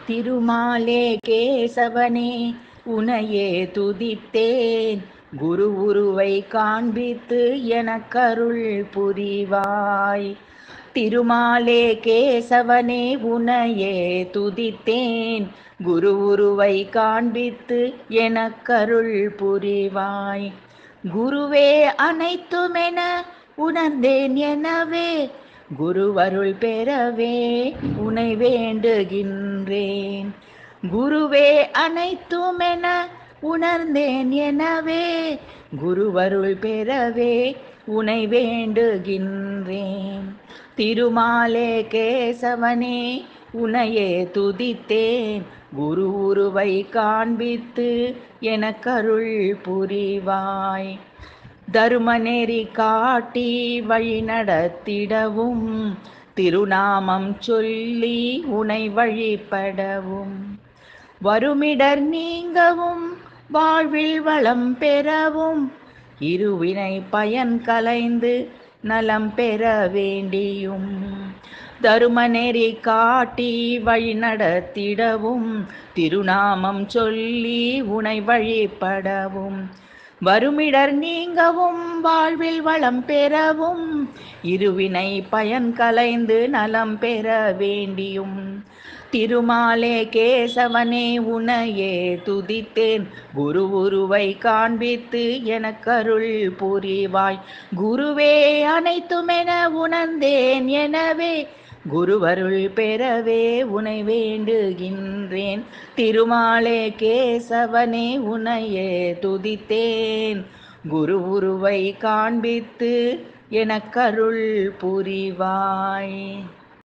திருமாலே கேசவனே உனையே துதித்தேன் குரு உருவை காண்பித்து எனக்கருள் புரிவாய் திருமாலே கேசவனே உனையே துதித்தேன் குரு உருவை காண்பித்து எனக்கருள் புரிவாய் குருவே அனைத்துமென உணர்ந்தேன் எனவே குருவருள் பெறவே உனை வேண்டுகின்றேன் குருவே அனைத்துமென உணர்ந்தேன் எனவே குருவருள் பெறவே உனை வேண்டுகின்றேன் திருமாலே கேசவனே உனையே துதித்தேன் குரு உருவை காண்பித்து எனக்கருள் புரிவாய் தருமநெறி காட்டி வழி நடத்திடவும் திருநாமம் சொல்லி உனை வழிபடவும் வருமிடர் நீங்கவும் வாழ்வில் வளம் பெறவும் இருவினை பயன் கலைந்து நலம் பெற வேண்டியும் தருமநெறி காட்டி வழி நடத்திடவும் திருநாமம் சொல்லி உனை வழிபடவும் வருமிடர் நீங்கவும் வாழ்வில் வளம் பெறவும் இருவினை பயன் கலைந்து நலம் பெற வேண்டியும் திருமாலே கேசவனே உனையே துதித்தேன் குரு உருவை காண்பித்து எனக்கருள் புரிவாய் குருவே அனைத்துமென உணர்ந்தேன் எனவே குருவருள் பெறவே உனை வேண்டுகின்றேன் திருமாலே கேசவனே உனையே துதித்தேன் குரு உருவை காண்பித்து எனக்கருள் புரிவாய்